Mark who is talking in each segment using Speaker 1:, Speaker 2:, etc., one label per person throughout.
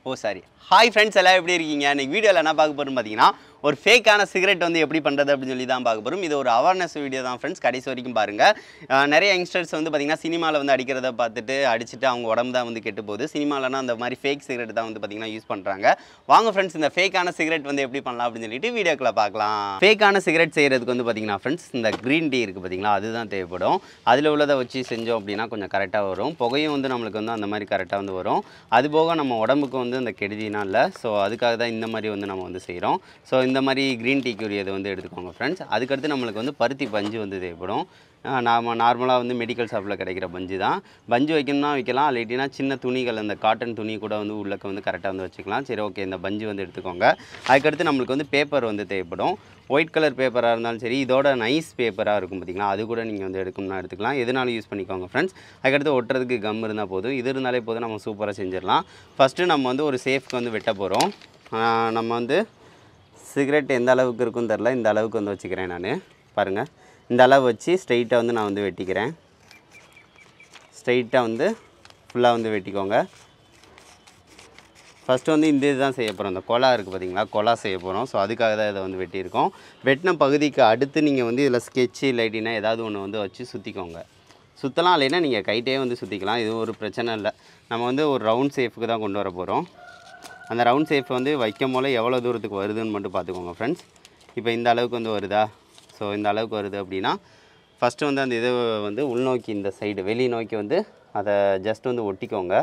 Speaker 1: ஓ sorry hi friends எல்லாம் எப்படி இருக்கீங்க இன்னைக்கு வீடியோவில் என்ன பார்க்க போகிறோம் பார்த்தீங்கன்னா ஒரு ஃபேக்கான சிகரெட் வந்து எப்படி பண்ணுறது அப்படின்னு சொல்லி தான் பார்க்க போகிறோம் இது ஒரு அவேர்னஸ் வீடியோ தான் ஃப்ரெண்ட்ஸ் கடைசி வரைக்கும் பாருங்கள் அஹ் நிறைய யங்ஸ்டர்ஸ் வந்து பார்த்தீங்கன்னா சினிமாவில் வந்து அடிக்கிறத பார்த்துட்டு அடிச்சுட்டு அவங்க உடம்பு தான் வந்து கெட்டு போகுது சினிமாலனா அந்த மாதிரி ஃபேக் சிகரெட் தான் வந்து பார்த்தீங்கன்னா யூஸ் பண்ணுறாங்க வாங்க ஃப்ரெண்ட்ஸ் இந்த ஃபேக்கான சிகரெட் வந்து எப்படி பண்ணலாம் அப்படின்னு சொல்லிட்டு வீடியோக்குள்ள பார்க்கலாம் ஃபேக்கான சிகரெட் செய்கிறதுக்கு வந்து பார்த்தீங்கன்னா ஃப்ரெண்ட்ஸ் இந்த க்ரீன் டீ இருக்குது பார்த்தீங்களா அதுதான் தேவைப்படும் அதில் உள்ளதை வச்சு செஞ்சோம் அப்படின்னா கொஞ்சம் கரெக்டாக வரும் புகையும் வந்து நம்மளுக்கு வந்து அந்த மாதிரி கரெக்டாக வந்து வரும் அது போக நம்ம உடம்புக்கு வந்து அந்த கெடுதினா இல்லை ஸோ அதுக்காக தான் இந்த மாதிரி வந்து நம்ம வந்து செய்கிறோம் ஸோ இந்த மாதிரி க்ரீன் டீக்குரியதை வந்து எடுத்துக்கோங்க ஃப்ரெண்ட்ஸ் அதுக்கடுத்து நம்மளுக்கு வந்து பருத்தி பஞ்சு வந்து தேவைப்படும் நாம் நார்மலாக வந்து மெடிக்கல் ஷாப்பில் கிடைக்கிற பஞ்சு தான் பஞ்சு வைக்கணும்னா வைக்கலாம் இல்லாட்டினா சின்ன துணிகள் அந்த காட்டன் துணி கூட வந்து உள்ளக்க வந்து கரெக்டாக வந்து வச்சுக்கலாம் சரி ஓகே இந்த பஞ்சு வந்து எடுத்துக்கோங்க அதுக்கடுத்து நம்மளுக்கு வந்து பேப்பர் வந்து தேவைப்படும் ஒயிட் கலர் பேப்பராக இருந்தாலும் சரி இதோட நைஸ் பேப்பராக இருக்கும் பார்த்தீங்களா அது கூட நீங்கள் வந்து எடுக்கணும்னா எடுத்துக்கலாம் எதுனாலும் யூஸ் பண்ணிக்கோங்க ஃப்ரெண்ட்ஸ் அதுக்கடுத்து ஒட்டுறதுக்கு கம் இருந்தால் போதும் இது இருந்தாலே போதும் நம்ம சூப்பராக செஞ்சிடலாம் ஃபஸ்ட்டு நம்ம வந்து ஒரு சேஃப்க்கு வந்து வெட்ட போகிறோம் நம்ம வந்து சிகரெட் எந்த அளவுக்கு இருக்குன்னு தெரில இந்த அளவுக்கு வந்து வச்சுக்கிறேன் நான் பாருங்கள் இந்த அளவு வச்சு ஸ்ட்ரைட்டாக வந்து நான் வந்து வெட்டிக்கிறேன் ஸ்ட்ரைட்டாக வந்து ஃபுல்லாக வந்து வெட்டிக்கோங்க ஃபஸ்ட்டு வந்து இந்த இதுதான் செய்ய போகிறோம் இந்த கொலா இருக்குது பார்த்தீங்களா கொலா செய்ய போகிறோம் ஸோ அதுக்காக தான் இதை வந்து வெட்டியிருக்கோம் வெட்டின பகுதிக்கு அடுத்து நீங்கள் வந்து இதில் ஸ்கெட்சு இல்லாட்டினா ஏதாவது ஒன்று வந்து வச்சு சுற்றிக்கோங்க சுற்றலாம் இல்லைன்னா நீங்கள் கைட்டே வந்து சுற்றிக்கலாம் இது ஒரு பிரச்சனை இல்லை நம்ம வந்து ஒரு ரவுண்ட் சேஃபுக்கு தான் கொண்டு வர போகிறோம் அந்த ரவுண்ட் சேஃப் வந்து வைக்கும் போல் எவ்வளோ தூரத்துக்கு வருதுன்னு மட்டும் பார்த்துக்கோங்க ஃப்ரெண்ட்ஸ் இப்போ இந்த அளவுக்கு வந்து வருதா ஸோ இந்த அளவுக்கு வருது அப்படின்னா ஃபஸ்ட்டு வந்து அந்த இது வந்து உள்நோக்கி இந்த சைடு வெளி நோக்கி வந்து அதை ஜஸ்ட் வந்து ஒட்டிக்கோங்க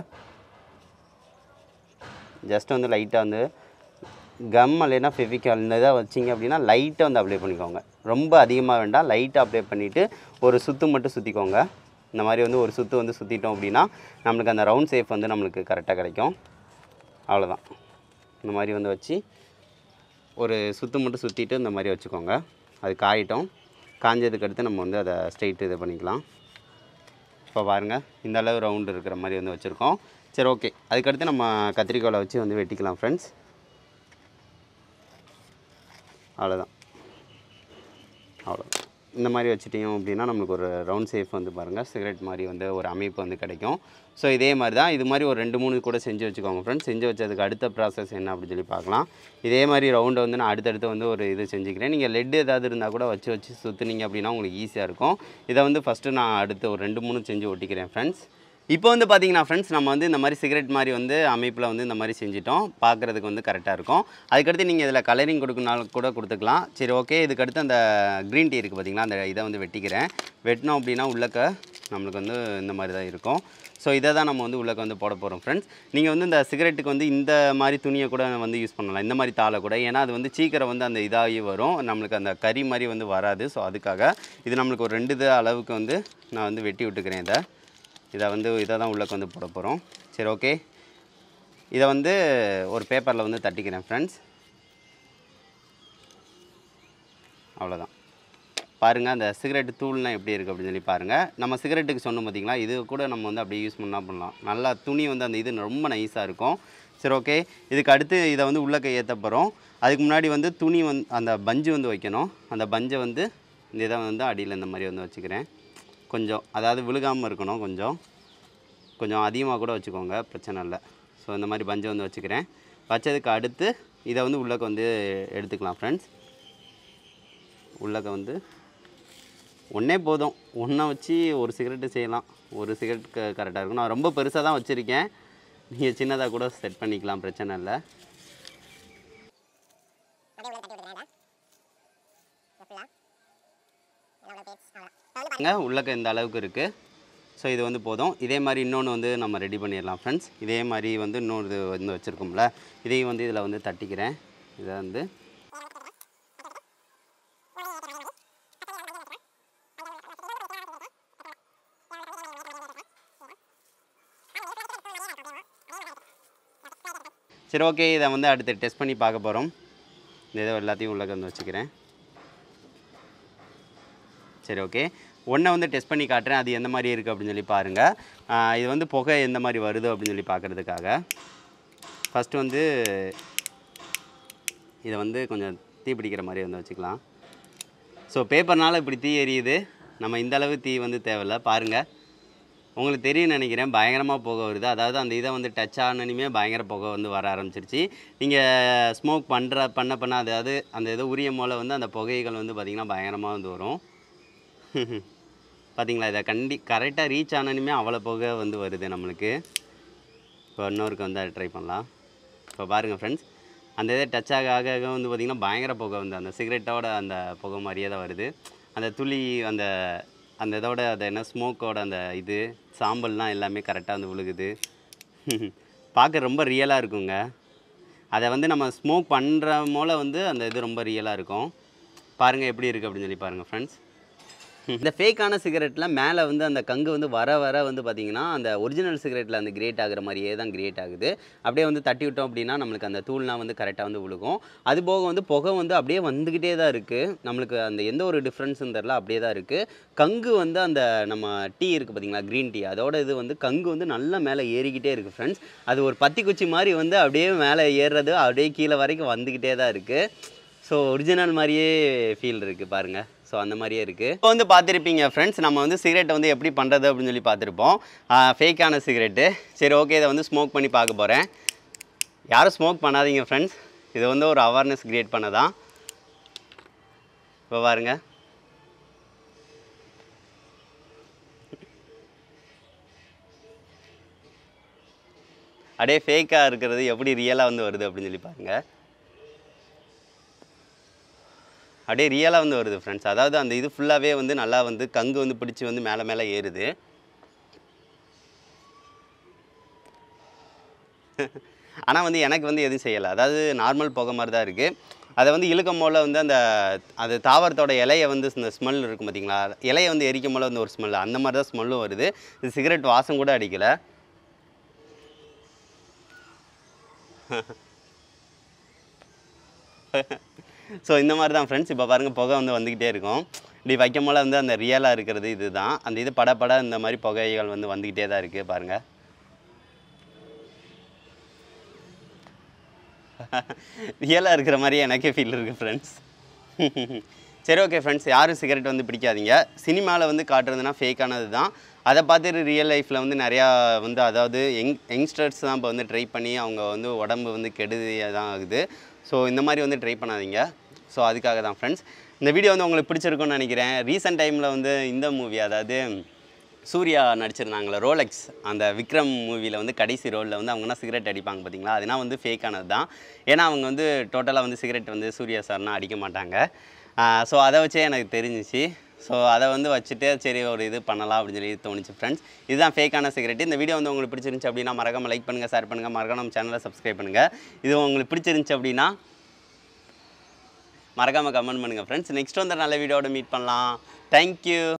Speaker 1: ஜஸ்ட் வந்து லைட்டாக வந்து கம் இல்லைன்னா ஃபெவிகால் இந்த இதை வச்சிங்க அப்படின்னா லைட்டாக வந்து அப்ளை பண்ணிக்கோங்க ரொம்ப அதிகமாக வேண்டாம் லைட்டாக அப்ளை பண்ணிவிட்டு ஒரு சுற்று மட்டும் சுற்றிக்கோங்க இந்த மாதிரி வந்து ஒரு சுற்று வந்து சுற்றிட்டோம் அப்படின்னா நம்மளுக்கு அந்த ரவுண்ட் சேஃப் வந்து நம்மளுக்கு கரெக்டாக கிடைக்கும் அவ்வளோதான் இந்த மாதிரி வந்து வச்சு ஒரு சுற்று மட்டும் சுற்றிட்டு இந்த மாதிரி வச்சுக்கோங்க அது காயிட்டோம் காஞ்சதுக்கு அடுத்து நம்ம வந்து அதை ஸ்ட்ரைட் இது பண்ணிக்கலாம் இப்போ பாருங்கள் இந்த அளவு ரவுண்டு இருக்கிற மாதிரி வந்து வச்சுருக்கோம் சரி ஓகே அதுக்கடுத்து நம்ம கத்திரிக்கோலை வச்சு வந்து வெட்டிக்கலாம் ஃப்ரெண்ட்ஸ் அவ்வளோதான் அவ்வளோதான் இந்த மாதிரி வச்சுட்டோம் அப்படின்னா நம்மளுக்கு ஒரு ரவுண்ட் சேஃப் வந்து பாருங்கள் சிகரெட் மாதிரி வந்து ஒரு அமைப்பு வந்து கிடைக்கும் ஸோ இதே மாதிரி தான் இது மாதிரி ஒரு ரெண்டு மூணு கூட செஞ்சு வச்சுக்கோங்க ஃப்ரெண்ட்ஸ் செஞ்சு வச்சதுக்கு அடுத்த ப்ராசஸ் என்ன அப்படின்னு சொல்லி பார்க்கலாம் இதே மாதிரி ரவுண்டை வந்து நான் அடுத்தடுத்து வந்து ஒரு இது செஞ்சுக்கிறேன் நீங்கள் லெட் ஏதாவது இருந்தால் கூட வச்சு வச்சு சுற்றுனீங்க அப்படின்னா உங்களுக்கு ஈஸியாக இருக்கும் இதை வந்து ஃபஸ்ட்டு நான் அடுத்து ஒரு ரெண்டு மூணு செஞ்சு ஒட்டிக்கிறேன் ஃப்ரெண்ட்ஸ் இப்போ வந்து பார்த்தீங்கன்னா ஃப்ரெண்ட்ஸ் நம்ம வந்து இந்த மாதிரி சிகரெட் மாதிரி வந்து அமைப்பில் வந்து இந்த மாதிரி செஞ்சிட்டோம் பார்க்குறதுக்கு வந்து கரெக்டாக இருக்கும் அதுக்கடுத்து நீங்கள் இதில் கலரிங் கொடுக்கனாலும் கூட கொடுத்துக்கலாம் சரி ஓகே இதுக்கடுத்து அந்த க்ரீன் டீ இருக்குது பார்த்தீங்களா அந்த இதை வந்து வெட்டிக்கிறேன் வெட்டினோம் அப்படின்னா உள்ளக்க நம்மளுக்கு வந்து இந்த மாதிரி தான் இருக்கும் ஸோ இதை தான் நம்ம வந்து உள்ளக்க வந்து போட போகிறோம் ஃப்ரெண்ட்ஸ் நீங்கள் வந்து இந்த சிகரெட்டுக்கு வந்து இந்த மாதிரி துணியை கூட வந்து யூஸ் பண்ணலாம் இந்த மாதிரி தாளை கூட ஏன்னா அது வந்து சீக்கிரம் வந்து அந்த இதாகி வரும் நம்மளுக்கு அந்த கறி மாதிரி வந்து வராது ஸோ அதுக்காக இது நம்மளுக்கு ஒரு ரெண்டு இது அளவுக்கு வந்து நான் வந்து வெட்டி விட்டுக்கிறேன் இதை இதை வந்து இதை தான் உள்ளக்க வந்து போட போகிறோம் சரி ஓகே இதை வந்து ஒரு பேப்பரில் வந்து தட்டிக்கிறேன் ஃப்ரெண்ட்ஸ் அவ்வளோதான் பாருங்கள் அந்த சிகரெட் தூள்லாம் எப்படி இருக்குது அப்படின்னு சொல்லி பாருங்கள் நம்ம சிகரெட்டுக்கு சொன்னோம் பார்த்தீங்களா இது கூட நம்ம வந்து அப்படியே யூஸ் பண்ணால் பண்ணலாம் நல்லா துணி வந்து அந்த இது ரொம்ப நைஸாக இருக்கும் சரி ஓகே இதுக்கு அடுத்து இதை வந்து உள்ளக்க ஏற்ற போகிறோம் அதுக்கு முன்னாடி வந்து துணி வந்து அந்த பஞ்சு வந்து வைக்கணும் அந்த பஞ்சை வந்து இந்த இதை வந்து அடியில் இந்த மாதிரி வந்து வச்சுக்கிறேன் கொஞ்சம் அதாவது விழுகாமல் இருக்கணும் கொஞ்சம் கொஞ்சம் அதிகமாக கூட வச்சுக்கோங்க பிரச்சனை இல்லை ஸோ இந்த மாதிரி பஞ்சை வந்து வச்சுக்கிறேன் வச்சதுக்கு அடுத்து இதை வந்து உள்ளக்க வந்து எடுத்துக்கலாம் ஃப்ரெண்ட்ஸ் உள்ளக்க வந்து ஒன்றே போதும் ஒன்றை வச்சு ஒரு சிகரெட்டு செய்யலாம் ஒரு சிகரெட் க கரெக்டாக இருக்கும் நான் ரொம்ப பெருசாக தான் வச்சுருக்கேன் நீங்கள் சின்னதாக கூட செட் பண்ணிக்கலாம் பிரச்சனை இல்லை ங்க உள்ளக்க இந்த அளவுக்கு இருக்குது ஸோ இது வந்து போதும் இதே மாதிரி இன்னொன்று வந்து நம்ம ரெடி பண்ணிடலாம் ஃப்ரெண்ட்ஸ் இதே மாதிரி வந்து இன்னொரு இது வந்து வச்சுருக்கோம்ல இதையும் வந்து இதில் வந்து தட்டிக்கிறேன் இதை வந்து சரி ஓகே இதை வந்து அடுத்து டெஸ்ட் பண்ணி பார்க்க போகிறோம் இந்த இதை எல்லாத்தையும் உள்ளக்க வந்து வச்சுக்கிறேன் சரி ஓகே ஒன்றை வந்து டெஸ்ட் பண்ணி காட்டுறேன் அது எந்த மாதிரி இருக்குது அப்படின்னு சொல்லி பாருங்கள் ஆஹ் இது வந்து புகை எந்த மாதிரி வருது அப்படின்னு சொல்லி பார்க்குறதுக்காக ஃபஸ்ட்டு வந்து இதை வந்து கொஞ்சம் தீ பிடிக்கிற மாதிரி வந்து வச்சுக்கலாம் ஸோ பேப்பர்னால இப்படி தீ எரியுது நம்ம இந்த அளவு தீ வந்து தேவையில்ல பாருங்கள் உங்களுக்கு தெரியும் நினைக்கிறேன் பயங்கரமாக புகை வருது அதாவது அந்த இதை வந்து டச் ஆனனுமே பயங்கர புகை வந்து வர ஆரம்பிச்சிருச்சு நீங்கள் ஸ்மோக் பண்ணுற பண்ண பண்ண அதாவது அந்த இதை உரியும் போல் வந்து அந்த புகைகள் வந்து பார்த்திங்கன்னா பயங்கரமாக வந்து வரும் பார்த்தீங்களா இதை கண்டி கரெக்டாக ரீச் ஆனனுமே அவ்வளோ புகை வந்து வருது நம்மளுக்கு இப்போ இன்னொருக்கு வந்து அதை ட்ரை பண்ணலாம் இப்போ பாருங்கள் ஃப்ரெண்ட்ஸ் அந்த இதை டச் ஆக ஆக ஆக வந்து பார்த்திங்கன்னா பயங்கர புகை வந்து அந்த சிகரெட்டோட அந்த புகை மாதிரியே தான் வருது அந்த துளி அந்த அந்த இதோட அந்த என்ன ஸ்மோக்கோட அந்த இது சாம்பல்லாம் எல்லாமே கரெக்டாக வந்து விழுகுது பார்க்க ரொம்ப ரியலாக இருக்குங்க அதை வந்து நம்ம ஸ்மோக் பண்ணுற போல் வந்து அந்த இது ரொம்ப ரியலாக இருக்கும் பாருங்கள் எப்படி இருக்குது அப்படின்னு சொல்லி பாருங்கள் ஃப்ரெண்ட்ஸ் இந்த ஃபேக்கான சிகரெட்டில் மேலே வந்து அந்த கங்கு வந்து வர வர வந்து பார்த்திங்கன்னா அந்த ஒரிஜினல் சிகரெட்டில் அந்த கிரியேட் ஆகுற மாதிரியே தான் கிரியேட் ஆகுது அப்படியே வந்து தட்டி விட்டோம் அப்படின்னா நம்மளுக்கு அந்த தூள்லாம் வந்து கரெக்டாக வந்து விழுகும் அது போக வந்து புகை வந்து அப்படியே வந்துக்கிட்டே தான் இருக்குது நம்மளுக்கு அந்த எந்த ஒரு டிஃப்ரென்ஸும் தெரில அப்படியே தான் இருக்குது கங்கு வந்து அந்த நம்ம டீ இருக்குது பார்த்தீங்களா க்ரீன் டீ அதோட இது வந்து கங்கு வந்து நல்லா மேலே ஏறிக்கிட்டே இருக்குது ஃப்ரெண்ட்ஸ் அது ஒரு பத்தி குச்சி மாதிரி வந்து அப்படியே மேலே ஏறுறது அப்படியே கீழே வரைக்கும் வந்துக்கிட்டே தான் இருக்குது ஸோ ஒரிஜினல் மாதிரியே ஃபீல் இருக்குது பாருங்கள் ஸோ அந்த மாதிரியே இருக்குது இப்போ வந்து பார்த்துருப்பீங்க ஃப்ரெண்ட்ஸ் நம்ம வந்து சிகரெட்டை வந்து எப்படி பண்ணுறது அப்படின்னு சொல்லி பார்த்துருப்போம் ஃபேக்கான சிகரெட்டு சரி ஓகே இதை வந்து ஸ்மோக் பண்ணி பார்க்க போகிறேன் யாரும் ஸ்மோக் பண்ணாதீங்க ஃப்ரெண்ட்ஸ் இது வந்து ஒரு அவேர்னஸ் க்ரியேட் பண்ணதான் இப்போ பாருங்க அப்படியே ஃபேக்காக இருக்கிறது எப்படி ரியலாக வந்து வருது அப்படின்னு சொல்லி பாருங்கள் அப்படியே ரியலாக வந்து வருது ஃப்ரெண்ட்ஸ் அதாவது அந்த இது ஃபுல்லாகவே வந்து நல்லா வந்து கங்கு வந்து பிடிச்சி வந்து மேலே மேலே ஏறுது ஆனால் வந்து எனக்கு வந்து எதுவும் செய்யலை அதாவது நார்மல் புகை மாதிரி தான் இருக்குது அதை வந்து இழுக்கும் போல் வந்து அந்த அது தாவரத்தோட இலையை வந்து இந்த ஸ்மெல் இருக்கும் பார்த்தீங்களா இலையை வந்து எரிக்கும் போல் வந்து ஒரு ஸ்மெல் அந்த மாதிரி தான் ஸ்மெல்லும் வருது இது சிகரெட் வாசம் கூட அடிக்கலை ஸோ இந்த மாதிரி தான் ஃப்ரெண்ட்ஸ் இப்போ பாருங்கள் புகை வந்து வந்துக்கிட்டே இருக்கும் இப்படி வைக்கும் போல வந்து அந்த ரியலாக இருக்கிறது இதுதான் அந்த இது பட பட இந்த மாதிரி புகைகள் வந்து வந்துக்கிட்டே தான் இருக்குது பாருங்கள் ரியலாக இருக்கிற மாதிரி எனக்கே ஃபீல் இருக்குது ஃப்ரெண்ட்ஸ் சரி ஓகே ஃப்ரெண்ட்ஸ் யாரும் சிகரெட் வந்து பிடிக்காதீங்க சினிமாவில் வந்து காட்டுறதுனா ஃபேக்கானது தான் அதை பார்த்துட்டு ரியல் லைஃப்பில் வந்து நிறையா வந்து அதாவது யங் யங்ஸ்டர்ஸ் தான் இப்போ வந்து ட்ரை பண்ணி அவங்க வந்து உடம்பு வந்து கெடுதியாக தான் ஆகுது ஸோ இந்த மாதிரி வந்து ட்ரை பண்ணாதீங்க ஸோ அதுக்காக தான் ஃப்ரெண்ட்ஸ் இந்த வீடியோ வந்து உங்களுக்கு பிடிச்சிருக்கும்னு நினைக்கிறேன் ரீசெண்ட் டைமில் வந்து இந்த மூவி அதாவது சூர்யா நடிச்சிருந்தாங்களே ரோலெக்ஸ் அந்த விக்ரம் மூவியில் வந்து கடைசி ரோலில் வந்து அவங்கன்னா சிகரெட் அடிப்பாங்க பார்த்தீங்களா அதெல்லாம் வந்து ஃபேக்கானது தான் ஏன்னா அவங்க வந்து டோட்டலாக வந்து சிகரெட் வந்து சூர்யா சார்னா அடிக்க மாட்டாங்க ஸோ அதை வச்சே எனக்கு தெரிஞ்சிச்சு ஸோ அதை வந்து வச்சுட்டு சரி ஒரு இது பண்ணலாம் அப்படின்னு சொல்லி தோணுச்சு ஃப்ரெண்ட்ஸ் இதுதான் ஃபேக்கான சிகரெட் இந்த வீடியோ வந்து உங்களுக்கு பிடிச்சிருந்துச்சு அப்படின்னா மறக்காம லைக் பண்ணுங்கள் ஷேர் பண்ணுங்கள் மறக்காம நம்ம சேனலை சப்ஸ்கிரைப் பண்ணுங்கள் இது உங்களுக்கு பிடிச்சிருந்துச்சு அப்படின்னா மறக்காமல் கமெண்ட் பண்ணுங்கள் ஃப்ரெண்ட்ஸ் நெக்ஸ்ட் வந்து நல்ல வீடியோட மீட் பண்ணலாம் தேங்க்யூ